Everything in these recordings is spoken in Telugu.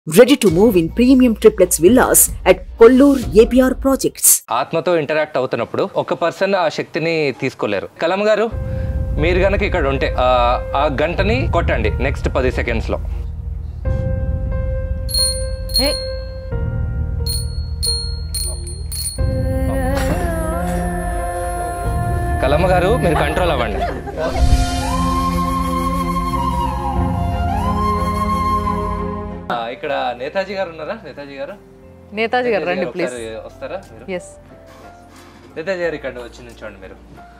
Ready to move in premium triplex villas at Kollur APR Projects. ఆత్మతో ఇంటరాక్ట్ అవుతున్నప్పుడు ఒక పర్సన్ ఆ శక్తిని తీసుకోలేరు కలం గారు మీరు గనక ఇక్కడ ఉంటే ఆ- ఆ గంటని కొట్టండి నెక్స్ట్ పది సెకండ్స్లో హే కలమ్మ గారు మీరు కంట్రోల్ అవ్వండి ఆ, ఇక్కడ నేతాజీ గారు ఉన్నారా నేతాజీ గారు నేతాజీ గారు రండి ఒకసారి ప్లీజ్ వస్తారా మీరు ఎస్ నేతాజీ గారు ఇక్కడ వచ్చి నుంచోండి మీరు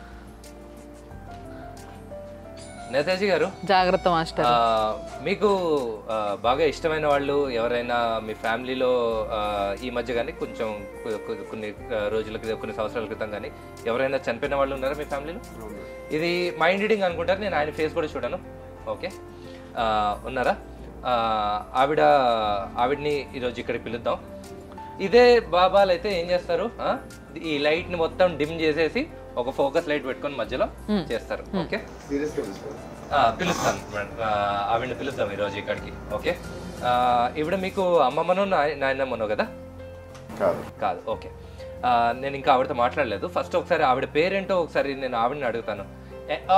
నేతాజీ గారు జాగ్రత్త మాస్టర్ ఆ, మీకు ఆ, బాగా ఇష్టమైన వాళ్ళు ఎవరైనా మీ ఫ్యామిలీలో ఆ, ఈ మధ్య కానీ కొంచెం కొ- కొ- కొన్ని ఆ, రోజుల క్రితం కొన్ని సంవత్సరాల క్రితం కానీ ఎవరైనా చనిపోయిన వాళ్ళు ఉన్నారా మీ ఫ్యామిలీలో ఇది మైండ్ రీడింగ్ అనుకుంటారు నేను ఆయన ఫేస్ కూడా చూడను ఓకే ఆ, ఉన్నారా ఆ, ఆవిడ ఆవిడ్ని ఈరోజు ఇక్కడికి పిలుద్దాం ఇదే బాబాలు అయితే ఏం చేస్తారు ఆ? ఈ లైట్ ని మొత్తం డిమ్ చేసేసి ఒక ఫోకస్ లైట్ పెట్టుకొని మధ్యలో చేస్తారు ఓకే ఆ, పిలుస్తాను మేడం ఆ, ఆవిడని పిలుద్దాం ఈరోజు ఇక్కడికి ఓకే ఆ, ఈవిడ మీకు అమ్మమ్మను నాయ- నాయనమ్మను కదా కాదు కాదు ఓకే ఆ, నేను ఇంకా ఆవిడతో మాట్లాడలేదు ఫస్ట్ ఒకసారి ఆవిడ పేరేంటో ఒకసారి నేను ఆవిడని అడుగుతాను ఏ ఆ,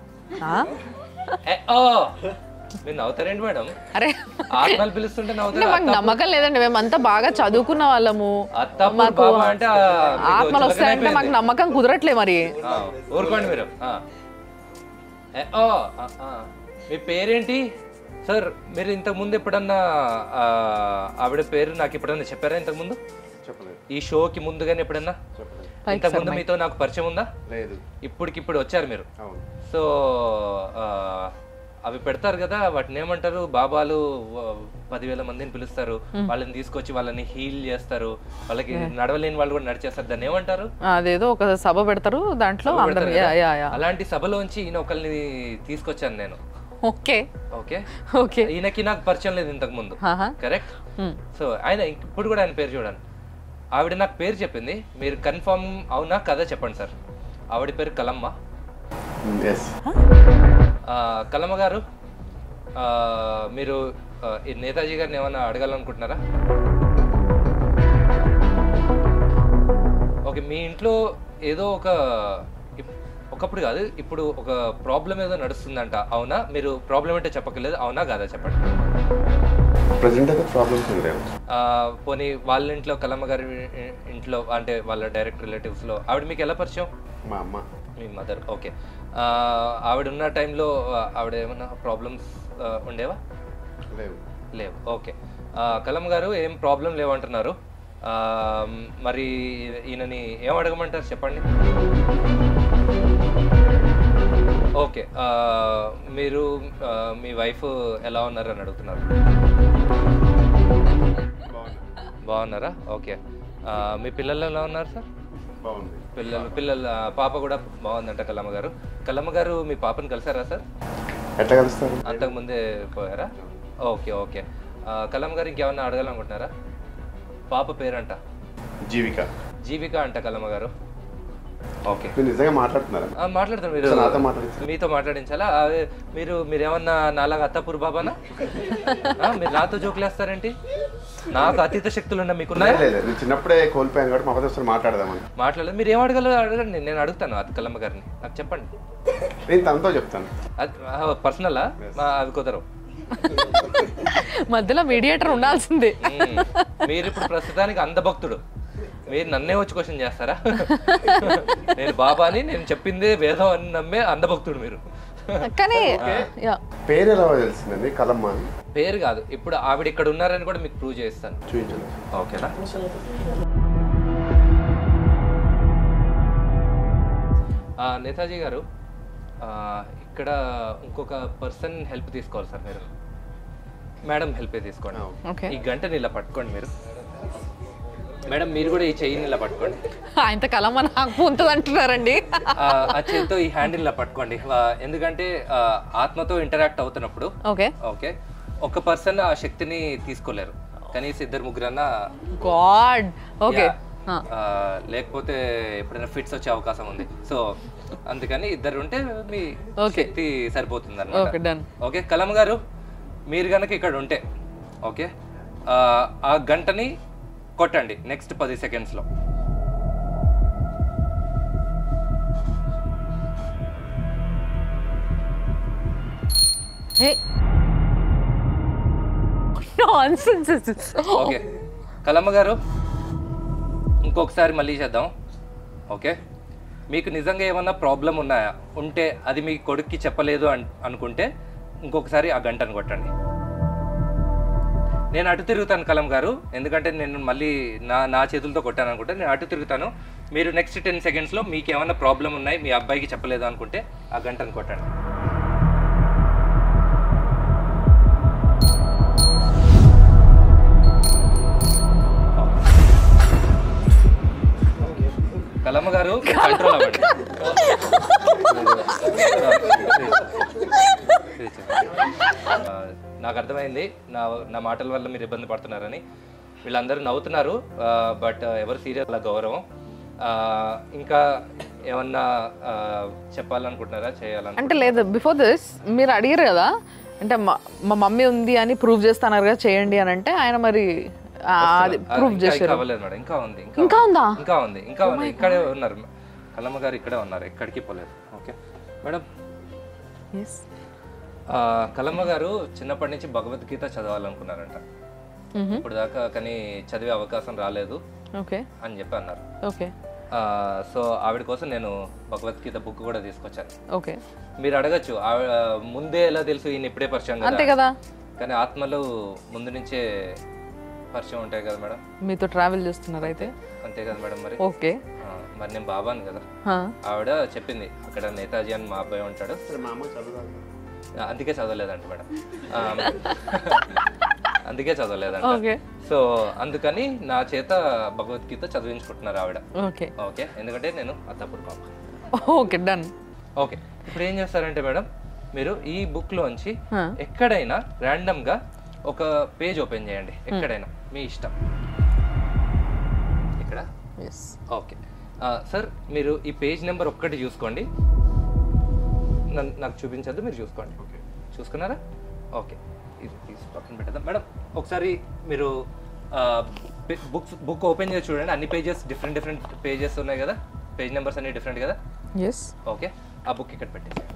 ఏ ఆ. మీరు నవ్వుతారేంటి మేడం అరే ఆత్మలు పిలుస్తుంటే అంటే నవ్వుతారు మాకు నమ్మకం లేదండి మేమంతా బాగా చదువుకున్న వాళ్ళము అత్తప్ప మాకు బాబా అంటే ఆ, మీకు ఆత్మలు వస్తాయంటే చులకనైపోయింది. మాకు నమ్మకం కుదరట్లే మరి ఆ, ఊరుకోండి మీరు ఆ. ఏ, ఓ, ఆ, ఆ. మీ పేరేంటి సార్ మీరు ఇంతకు ముందు ఎప్పుడన్నా ఆ, ఆవిడ పేరు నాకు ఎప్పుడన్నా చెప్పారా ఇంతకు ముందు చెప్పలేదు ఈ షోకి ముందుగానే ఎప్పుడన్నా చెప్పలేదు ఇంతకు ముందు మీతో నాకు పరిచయం ఉందా లేదు ఇప్పటికిప్పుడు వచ్చారు మీరు అవును సో ఆ, అవి పెడతారు కదా వాటిని ఏమంటారు బాబాలు వ- పదివేల మందిని పిలుస్తారు వాళ్ళని తీసుకొచ్చి వాళ్ళని హీల్ చేస్తారు వాళ్ళకి నడవలేని వాళ్ళు కూడా నడిచేస్తారు దాన్ని ఏమంటారు అదేదో ఒక సభ పెడతారు దాంట్లో అందరం పెడతారు యా కదా? యా యా అలాంటి సభలోంచి ఈయన ఒకరిని తీసుకొచ్చాను నేను ఓకే ఓకే ఓకే ఈయనకి నాకు పరిచయం లేదు ఇంతకు ముందు ఆహా. Correct Hmm. సో ఆయన ఇప్పుడు కూడా ఆయన పేరు చూడండి ఆవిడ నాకు పేరు చెప్పింది మీరు కన్ఫర్మ్ అవునా కదా చెప్పండి సార్ ఆవిడ పేరు కలమ్మ ఎస్ ఆ, కలమ్మ గారు ఆ, మీరు ఆ, ఈ నేతాజీ గారిని ఏమైనా అడగాలనుకుంటున్నారా ఓకే మీ ఇంట్లో ఏదో ఒక ఇప్- ఒకప్పుడు కాదు ఇప్పుడు ఒక ప్రాబ్లం ఏదో నడుస్తుందంట అవునా మీరు ప్రాబ్లం అంటే చెప్పకలేదు అవునా కాదా చెప్పండి ప్రజెంట్ అయితే ప్రాబ్లమ్స్ ఏం లేవు ఆ, పోనీ వాళ్ళ ఇంట్లో కలమ్మ గారి ఇ- ఇంట్లో అంటే వాళ్ళ డైరెక్ట్ రిలేటివ్స్లో ఆవిడ మీకు ఎలా పరిచయం మా అమ్మ మీ మదర్ ఓకే ఆ, ఆవిడ ఉన్న టైంలో ఆ, ఆవిడ ఏమైనా ప్రాబ్లమ్స్ ఉండేవా లేవు లేవు ఓకే ఆ, కలం గారు ఏం ప్రాబ్లం లేవంటున్నారు ఆ, మరి ఈయనని ఏం అడగమంటారు చెప్పండి ఓకే ఆ, మీరు ఆ, మీ వైఫ్ ఎలా ఉన్నారు అని అడుగుతున్నారు బాగుంది బాగున్నారా ఓకే ఆ, మీ పిల్లలు ఎలా ఉన్నారు సార్ బాగుంది పిల్లలు పిల్లలు ఆ, పాప కూడా బాగుందంట కలమ్మ గారు కలమ్మ గారు మీ పాపని కలిసారా సార్ ఎట్లా కలుస్తారు అంతకు ముందే పోయారా ఓకే ఓకే ఆ, కలమ్మ గారు ఇంకేమన్నా అడగాలనుకుంటున్నారా పాప పేరంట జీవిక జీవిక అంట కలమ్మ గారు ఓకే మీరు నిజంగా మాట్లాడుతున్నారా ఆ, మాట్లాడతారు మీరు నాతో మాట్లాడించు. మీతో మాట్లాడించాలా అదే మీరు మీరేమన్నా నాలాగా అత్తపూర్ బాబానా ఆ, మీరు నాతో జోకులేస్తారేంటి నాకు అతీత శక్తులు ఉన్న మీకున్నాయా లేదు లేదు నేను చిన్నప్పుడే కోల్పోయాను కాబట్టి మా ఒకసారి మాట్లాడదామని మాట్లాడలేదు మీరు ఏం అడగలరు అడగండి నేను అడుగుతాను అది కలమ్మ గారిని నాకు చెప్పండి నేను తనతో చెప్తాను అది పర్సనలా అవి కుదరవు మధ్యలో మీడియేటర్ ఉండాల్సిందే మ్మ్. మీరు ఇప్పుడు ప్రస్తుతానికి అందభక్తుడు మీరు నన్నే వచ్చి క్వశ్చన్ చేస్తారా నేను బాబాని నేను చెప్పిందే వేదం అని నమ్మే అందభక్తుడు మీరు కానీ యా పేరు ఎలా తెలిసిందండి కలమ్మ అని పేరు కాదు ఇప్పుడు ఆవిడ ఇక్కడ ఉన్నారని కూడా మీకు ప్రూవ్ చేస్తాను చూపించండి ఓకేనా ఆ, నేతాజీ గారు ఆ, ఇక్కడ ఇంకొక పర్సన్ హెల్ప్ తీసుకోవాలి సార్ మీరు మేడం హెల్ప్ తీసుకోండి ఓకే ఈ గంటని ఇలా పట్టుకోండి మీరు మేడం మీరు కూడా ఈ చెయ్యిని ఇలా పట్టుకోండి ఆయనతో కలమ్మ నాకు ఉంటుంది అంటున్నారండి ఆ, ఆ చేతితో ఈ హ్యాండిల్ ఇలా పట్టుకోండి ఆ, ఎందుకంటే ఆ, ఆత్మతో ఇంటరాక్ట్ అవుతున్నప్పుడు ఓకే ఓకే ఒక పర్సన్ ఆ శక్తిని తీసుకోలేరు కనీసం ఇద్దరు ముగ్గురన్నా గాడ్ ఓకే Yeah. ఆ, లేకపోతే ఎప్పుడైనా ఫిట్స్ వచ్చే అవకాశం ఉంది సో అందుకని ఇద్దరు ఉంటే మీ Okay. శక్తి సరిపోతుంది ఓకే డన్ ఓకే కలం గారు మీరు కనుక ఇక్కడ ఉంటే ఓకే ఆ, ఆ గంటని కొట్టండి నెక్స్ట్ పది సెకండ్స్లో హే నాన్సెన్స్ ఓకే కలమ్మ గారు ఇంకొకసారి మళ్ళీ చేద్దాం ఓకే మీకు నిజంగా ఏమన్నా ప్రాబ్లం ఉన్నాయా ఉంటే అది మీ కొడుక్కి చెప్పలేదు అన్ అనుకుంటే ఇంకొకసారి ఆ గంటను కొట్టండి నేను అటు తిరుగుతాను కలం గారు ఎందుకంటే నేను మళ్ళీ నా నా చేతులతో కొట్టాను అనుకుంటే నేను అటు తిరుగుతాను మీరు నెక్స్ట్ టెన్ సెకండ్స్లో మీకు ఏమైనా ప్రాబ్లం ఉన్నాయి మీ అబ్బాయికి చెప్పలేదు అనుకుంటే ఆ గంటను కొట్టండి కలమ్మ గారు కంట్రోల్ అవ్వండి ఆ, నాకు అర్థమైంది నా నా మాటల వల్ల మీరు ఇబ్బంది పడుతున్నారని వీళ్ళందరూ నవ్వుతున్నారు బట్ ఎవరు సీరియల్ గౌరవం ఆ, ఇంకా ఏమన్నా ఆ, చెప్పాలనుకుంటున్నారా చేయాలను అంటే లేదు బిఫోర్ దిస్ మీరు అడిగారు కదా అంటే మా మా మమ్మీ ఉంది అని ప్రూవ్ చేస్తున్నారు కదా చేయండి అని అంటే ఆయన మరి ఆ, అది ప్రూవ్ ఇంకా ఇంకా చేశారు అవ్వలేదు మేడం ఇంకా ఉంది ఇంకా ఇంకా ఉందా ఇంకా ఉంది ఇంకా ఉంది ఇక్కడే ఉన్నారు కలమ్మ గారు ఇక్కడే ఉన్నారు ఎక్కడికి పోలేదు ఓకే మేడం ఎస్ ఆ, కలమ్మ గారు చిన్నప్పటి నుంచి భగవద్గీత చదవాలనుకున్నారంట ఇప్పుడు దాకా కానీ చదివే అవకాశం రాలేదు ఓకే అని చెప్పి అన్నారు ఓకే ఆ, సో ఆవిడ కోసం నేను భగవద్గీత బుక్ కూడా తీసుకొచ్చాను ఓకే మీరు అడగచ్చు ఆవిడ ముందే ఎలా తెలుసు ఈయన ఇప్పుడే పరిచయం అంతే కదా కదా కానీ ఆత్మలు ముందు నుంచే పరిచయం ఉంటాయి కదా మేడం మీతో ట్రావెల్ చేస్తున్నారు అయితే అంతే కదా మేడం మరి ఓకే ఆ, మరి నేను బాబాను కదా హా. ఆవిడ చెప్పింది అక్కడ నేతాజీ అని మా అబ్బాయి ఉంటాడు సరే మా అమ్మ చదువుదాం ఆ, అందుకే చదవలేదంట మేడం ఆ, అందుకే చదవలేదంట ఓకే సో అందుకని నా చేత భగవద్గీత చదివించుకుంటున్నారు ఆవిడ ఓకే ఓకే ఎందుకంటే నేను అత్తప్పుడు పాప ఓకే డన్ ఓకే ఇప్పుడు ఏం చేస్తారంటే మేడం మీరు ఈ బుక్ లోంచి Huh. ఎక్కడైనా ర్యాండమ్ గా ఒక పేజ్ ఓపెన్ చేయండి ఎక్కడైనా మీ ఇష్టం ఇక్కడ ఎస్ ఓకే సార్ మీరు ఈ పేజ్ నెంబర్ ఒక్కటి చూసుకోండి నన్ను నాకు చూపించద్దు మీరు చూసుకోండి చూసుకున్నారా ఓకే ఇది తీసి పక్కన పెట్టేద్దాం మేడం ఒకసారి మీరు బుక్స్ బుక్ ఓపెన్ చేసి చూడండి అన్ని పేజెస్ డిఫరెంట్ డిఫరెంట్ పేజెస్ ఉన్నాయి కదా పేజ్ నెంబర్స్ అన్ని డిఫరెంట్ కదా ఎస్ ఓకే ఆ బుక్ ఇక్కడ పెట్టేసేయండి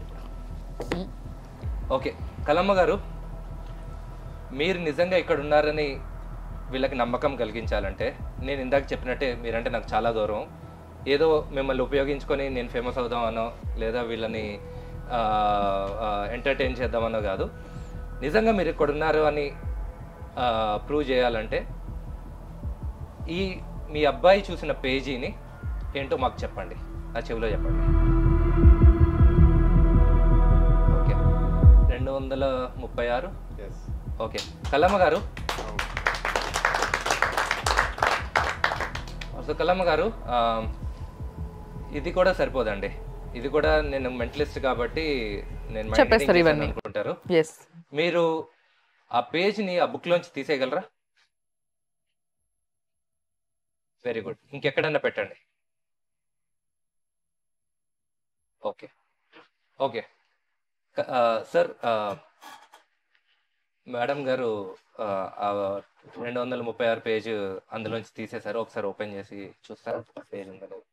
ఓకే కలమ్మ గారు మీరు నిజంగా ఇక్కడ ఉన్నారని వీళ్ళకి నమ్మకం కలిగించాలంటే నేను ఇందాక చెప్పినట్టే మీరంటే నాకు చాలా గౌరవం ఏదో మిమ్మల్ని ఉపయోగించుకొని నేను ఫేమస్ అవుదామనో లేదా వీళ్ళని ఎంటర్టైన్ చేద్దామనో కాదు నిజంగా మీరు ఇక్కడ ఉన్నారు అని ప్రూవ్ చేయాలంటే ఈ మీ అబ్బాయి చూసిన పేజీని ఏంటో మాకు చెప్పండి నా చెవిలో చెప్పండి ఓకే రెండు వందల ముప్పై ఆరు ఎస్ ఓకే కల్లమ్మ గారు సో కల్లమ్మ గారు ఆ, ఇది కూడా సరిపోదండి ఇది కూడా నేను మెంటలిస్ట్ కాబట్టి నేను mind చెప్పేస్తారు reading ఇవన్నీ. చేశాను అనుకుంటారు ఎస్ మీరు ఆ పేజ్ని ఆ బుక్ లోంచి తీసేయగలరా వెరీ గుడ్ ఇంకెక్కడన్నా పెట్టండి ఓకే ఓకే క- ఆ, సార్ ఆ, మేడం గారు ఆ, ఆ రెండు వందల ముప్పై ఆరు పేజ్ అందులోంచి తీసేశారు ఒకసారి ఓపెన్ చేసి చూస్తారా పేజ్ ఉందో లేదో.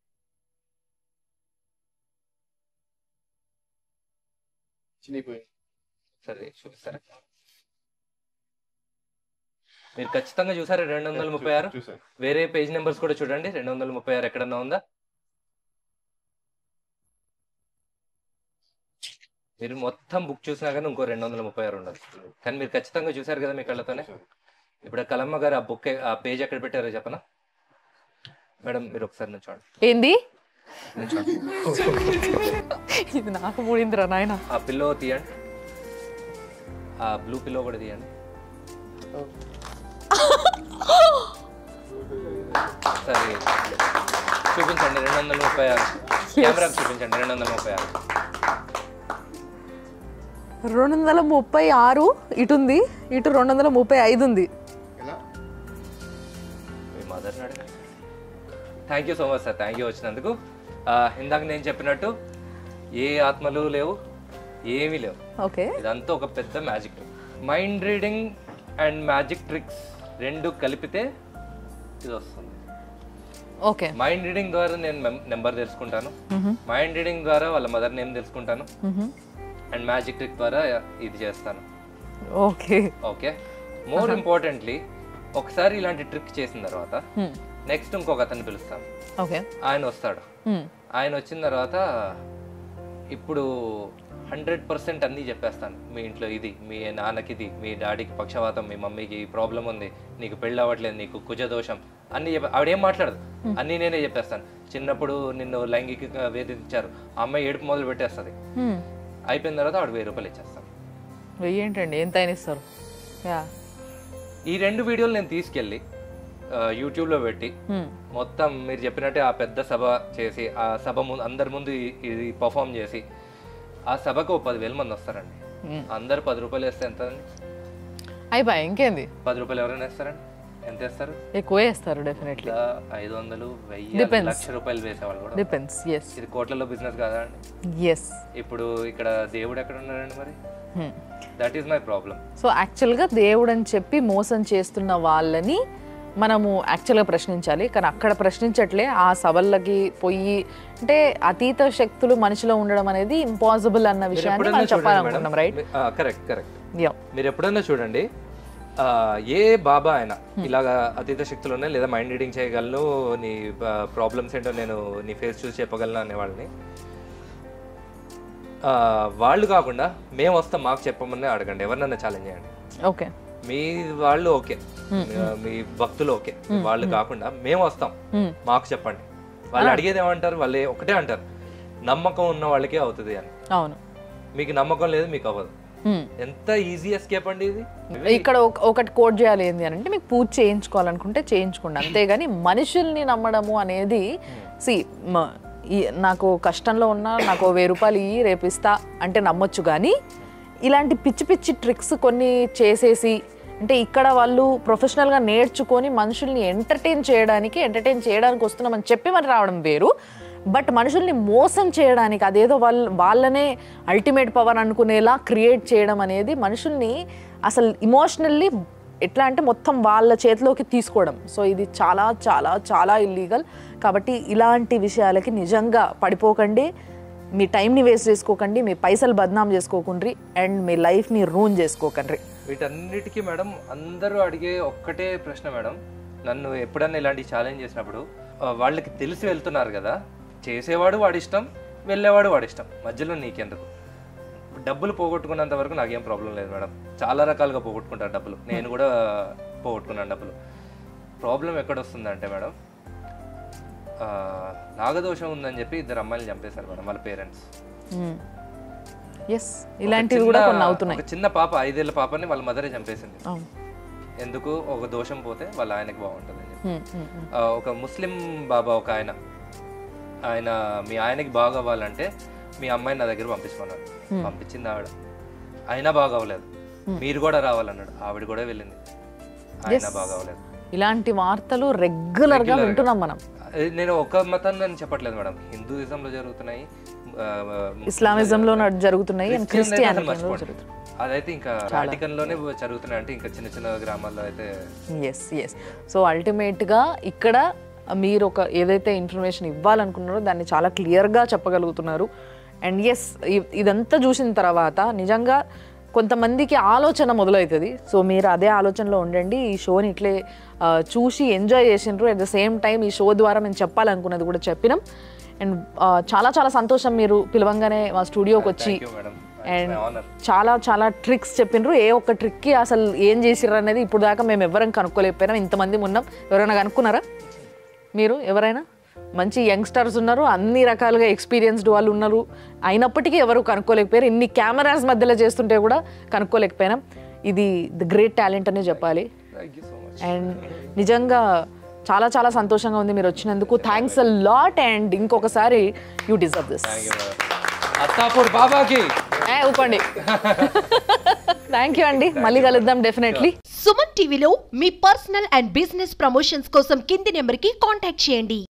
చినిగిపోయి సరే చూపిస్తారా మీరు ఖచ్చితంగా చూసారా రెండు వందల ముప్పై ఆరు చూసాను వేరే పేజ్ నెంబర్స్ కూడా చూడండి రెండు వందల ముప్పై ఆరు ఎక్కడన్నా ఉందా మీరు మొత్తం బుక్ చూసినా కానీ ఇంకో రెండు వందల ముప్పై ఆరు ఉండదు కానీ మీరు ఖచ్చితంగా చూసారు కదా మీ కళ్ళతోనే ఇప్పుడు ఆ కలమ్మ గారు ఆ బుక్ ఆ పేజ్ ఎక్కడ పెట్టారో చెప్పనా మేడం మీరు ఒకసారి నుంచోండి ఏంది నుంచోండి ఇది నాకు మూడిందిరా నాయన ఆ పిల్లో తీయండి ఆ బ్లూ పిల్లో కూడా తీయండి సరే చూపించండి రెండు వందల ముప్పై ఆరు కెమెరాకి చూపించండి రెండు వందల ముప్పై ఆరు రెండు వందల ముప్పై ఆరు ఇటు ఉంది ఇటు రెండు వందల ముప్పై ఐదు ఉంది ఎలా మీ మదర్ని అడగండి thank you so much sir thank you వచ్చినందుకు ఆ, ఇందాక నేను చెప్పినట్టు ఏ ఆత్మలు లేవు ఏమీ లేవు ఓకే ఇదంతా ఒక పెద్ద magic mind reading and magic tricks రెండు కలిపితే ఇది వస్తుంది ఓకే మైండ్ రీడింగ్ ద్వారా నేను నెంబర్ తెలుసుకుంటాను మైండ్ రీడింగ్ ద్వారా వాళ్ళ మదర్ నేమ్ తెలుసుకుంటాను అండ్ మ్యాజిక్ ట్రిక్ ద్వారా ఇది చేస్తాను ఓకే ఓకే మోర్ ఇంపార్టెంట్లీ ఒకసారి ఇలాంటి ట్రిక్ చేసిన తర్వాత నెక్స్ట్ ఇంకొక అతన్ని పిలుస్తాను ఓకే ఆయన వస్తాడు ఆయన వచ్చిన తర్వాత ఇప్పుడు హండ్రెడ్ పర్సెంట్ అన్నీ చెప్పేస్తాను మీ ఇంట్లో ఇది మీ నాన్నకి ఇది మీ డాడీకి పక్షవాతం మీ మమ్మీకి ప్రాబ్లం ఉంది నీకు పెళ్ళి అవ్వట్లేదు నీకు కుజ దోషం అన్ని చెప్ప ఆవిడేం మాట్లాడదు అన్నీ నేనే చెప్పేస్తాను చిన్నప్పుడు నిన్ను లైంగికంగా వేధించారు ఆ అమ్మాయి ఏడుపు మొదలు పెట్టేస్తుంది అయిపోయిన తర్వాత ఆవిడ వెయ్యి రూపాయలు ఇచ్చేస్తాను వెయ్యి ఏంటండి ఎంత అయినా ఇస్తారు యా ఈ రెండు వీడియోలు నేను తీసుకెళ్ళి ఆ, యూట్యూబ్లో పెట్టి మొత్తం మీరు చెప్పినట్టే ఆ పెద్ద సభ చేసి ఆ సభ ముందు అందరి ముందు ఈ- ఇది పర్ఫామ్ చేసి ఆ సభకు ఓ పదివేల మంది వస్తారండి అందరు పది రూపాయలు వేస్తే ఎంత అండి అయిపోయి ఇంకేంది పది రూపాయలు ఎవరైనా వేస్తారండి ఎంత వేస్తారు ఎక్కువ వేస్తారు డెఫినెట్లీ ఇలా ఐదు వందలు వెయ్యి లక్ష రూపాయలు వేసేవాళ్ళు కూడా డిపెండ్స్ ఎస్ ఇది కోట్లలో బిజినెస్ కాదా అండి ఎస్ ఇప్పుడు ఇక్కడ దేవుడు ఎక్కడ ఉన్నారండి మరి that is my problem so యాక్చువల్గా దేవుడు అని చెప్పి మోసం చేస్తున్న వాళ్ళని మనము యాక్చువల్గా ప్రశ్నించాలి కానీ అక్కడ ప్రశ్నించట్లే ఆ సభల్లోకి పోయి అంటే అతీత శక్తులు మనిషిలో ఉండడం అనేది ఇంపాసిబుల్ అన్న విషయాన్ని మనం చెప్పాలనుకుంటున్నాం రైట్ కరెక్ట్ కరెక్ట్ యా మీరు ఎప్పుడైనా చూడండి ఆ, ఏ బాబా అయినా ఇలాగా అతీత శక్తులు ఉన్నాయి లేదా మైండ్ రీడింగ్ చేయగలను నీ ప్రాబ్లమ్స్ ఏంటో నేను నీ ఫేస్ చూసి చెప్పగలను అనే వాళ్ళని ఆ, వాళ్ళు కాకుండా మేము వస్తాం మాకు చెప్పమని అడగండి ఎవరినన్నా ఛాలెంజ్ చేయండి ఓకే మీ వాళ్ళు ఓకే మీ భక్తులు ఓకే వాళ్ళు కాకుండా మేము వస్తాం మాకు చెప్పండి వాళ్ళు అడిగేది ఏమంటారు వాళ్ళు ఒకటే అంటారు నమ్మకం ఉన్న వాళ్ళకే అవుతుంది అని అవును మీకు నమ్మకం లేదు మీకు అవ్వదు Hmm. ఎంత ఈజీ ఎస్కేప్ అండి ఇది ఇక్కడ ఒక- ఒకటి కోట్ చేయాలి ఏంటి అని అంటే మీకు పూజ చేయించుకోవాలనుకుంటే చేయించుకోండి అంతేగాని మనుషుల్ని నమ్మడము అనేది సి నాకు కష్టంలో ఉన్నా నాకు ఓ వెయ్యి రూపాయలు ఇయ్యి రేపు ఇస్తా అంటే నమ్మొచ్చు కానీ ఇలాంటి పిచ్చి పిచ్చి ట్రిక్స్ కొన్ని చేసేసి అంటే ఇక్కడ వాళ్ళు ప్రొఫెషనల్గా నేర్చుకొని మనుషుల్ని ఎంటర్టైన్ చేయడానికి ఎంటర్టైన్ చేయడానికి వస్తున్నామని చెప్పి మరి రావడం వేరు బట్ మనుషుల్ని మోసం చేయడానికి అదేదో వాళ్ళ వాళ్ళనే అల్టిమేట్ పవర్ అనుకునేలా క్రియేట్ చేయడం అనేది మనుషుల్ని అసలు ఇమోషనల్లీ ఎట్లా అంటే మొత్తం వాళ్ళ చేతిలోకి తీసుకోవడం సో ఇది చాలా చాలా చాలా ఇల్లీగల్ కాబట్టి ఇలాంటి విషయాలకి నిజంగా పడిపోకండి మీ టైంని వేస్ట్ చేసుకోకండి మీ పైసలు బద్నాం చేసుకోకండి అండ్ మీ లైఫ్ని రూన్ చేసుకోకండి వీటన్నిటికీ మేడం అందరూ అడిగే ఒక్కటే ప్రశ్న మేడం నన్ను ఎప్పుడన్నా ఇలాంటి ఛాలెంజ్ చేసినప్పుడు ఆ, వాళ్ళకి తెలిసి వెళ్తున్నారు కదా చేసేవాడు వాడి ఇష్టం వెళ్ళేవాడు వాడి ఇష్టం మధ్యలో నీకెందుకు డబ్బులు పోగొట్టుకున్నంత వరకు నాకేం ప్రాబ్లం లేదు మేడం చాలా రకాలుగా పోగొట్టుకుంటారు డబ్బులు నేను కూడా పోగొట్టుకున్నాను డబ్బులు ప్రాబ్లం ఎక్కడ వస్తుందంటే మేడం ఆ, నాగదోషం ఉందని చెప్పి ఇద్దరు అమ్మాయిలు చంపేశారు మేడం వాళ్ళ పేరెంట్స్ ఎస్ ఇలాంటివి కూడా కొన్ని అవుతున్నాయి ఒక చిన్న పాప ఐదేళ్ల పాపని వాళ్ళ మదరే చంపేసింది అవును. ఎందుకు ఒక దోషం పోతే వాళ్ళ ఆయనకి బాగుంటుంది అని చెప్పి ఉమ్, ఉమ్, ఉమ్. ఆ, ఒక ముస్లిం బాబా ఒక ఆయన ఆయన మీ ఆయనకి బాగా అవ్వాలంటే మీ అమ్మాయిని నా దగ్గర పంపించమన్నాడు పంపించింది ఆవిడ అయినా బాగా అవ్వలేదు మీరు కూడా రావాలన్నాడు ఆవిడ కూడా వెళ్ళింది అయినా బాగా అవ్వలేదు ఇలాంటి వార్తలు రెగ్యులర్ గా వింటున్నాం మనం అది నేను ఒక మతాన్ని నేను చెప్పట్లేదు మేడం హిందూయిజంలో జరుగుతున్నాయి ఆ, ఇస్లామిజంలో నడు- జరుగుతున్నాయి అండ్ క్రిస్టియన్ అయితే అసలు క్రిస్టియానిటీలో మర్చిపోండి. జరుగుతున్నాయి అదైతే ఇంకా వాటికన్ లోనే జరుగుతున్నాయి అంటే ఇంకా చిన్న చిన్న గ్రామాల్లో అయితే ఎస్ ఎస్ సో అల్టిమేట్గా ఇక్కడ మీరు ఒక ఏదైతే ఇన్ఫర్మేషన్ ఇవ్వాలనుకున్నారో దాన్ని చాలా క్లియర్గా చెప్పగలుగుతున్నారు అండ్ ఎస్ ఇదంతా చూసిన తర్వాత నిజంగా కొంతమందికి ఆలోచన మొదలవుతుంది సో మీరు అదే ఆలోచనలో ఉండండి ఈ షోని ఇట్లే ఆ, చూసి ఎంజాయ్ చేసిండ్రు అట్ ద సేమ్ టైం ఈ షో ద్వారా మేము చెప్పాలనుకున్నది కూడా చెప్పినాం అండ్ చాలా చాలా సంతోషం మీరు పిలవంగానే మా స్టూడియోకి వచ్చి థ్యాంక్ యూ మేడం అండ్ ఆనర్ చాలా చాలా ట్రిక్స్ చెప్పిండ్రు ఏ ఒక్క ట్రిక్కి అసలు ఏం చేసిర్రు అనేది ఇప్పుడు దాకా మేము ఎవరం కనుక్కోలేకపోయినాం ఇంతమంది ఉన్నాం ఎవరైనా కనుక్కున్నారా మీరు ఎవరైనా మంచి యంగ్స్టర్స్ ఉన్నారు అన్ని రకాలుగా ఎక్స్పీరియన్స్డ్ వాళ్ళు ఉన్నారు అయినప్పటికీ ఎవరు కనుక్కోలేకపోయారు ఇన్ని కెమెరాస్ మధ్యలో చేస్తుంటే కూడా కనుక్కోలేకపోయినాం ఇది ద గ్రేట్ టాలెంట్ అనే చెప్పాలి thank you so much and నిజంగా చాలా చాలా సంతోషంగా ఉంది మీరు వచ్చినందుకు థ్యాంక్స్ అ లాట్ అండ్ ఇంకొకసారి you deserve this thank you madam Attapur బాబాకి ఏ ఊపండి థ్యాంక్ యూ అండి మళ్ళీ కలుద్దాం డెఫినెట్లీ సుమన్ టీవీలో మీ పర్సనల్ అండ్ బిజినెస్ ప్రమోషన్స్ కోసం కింది నెంబర్కి కాంటాక్ట్ చేయండి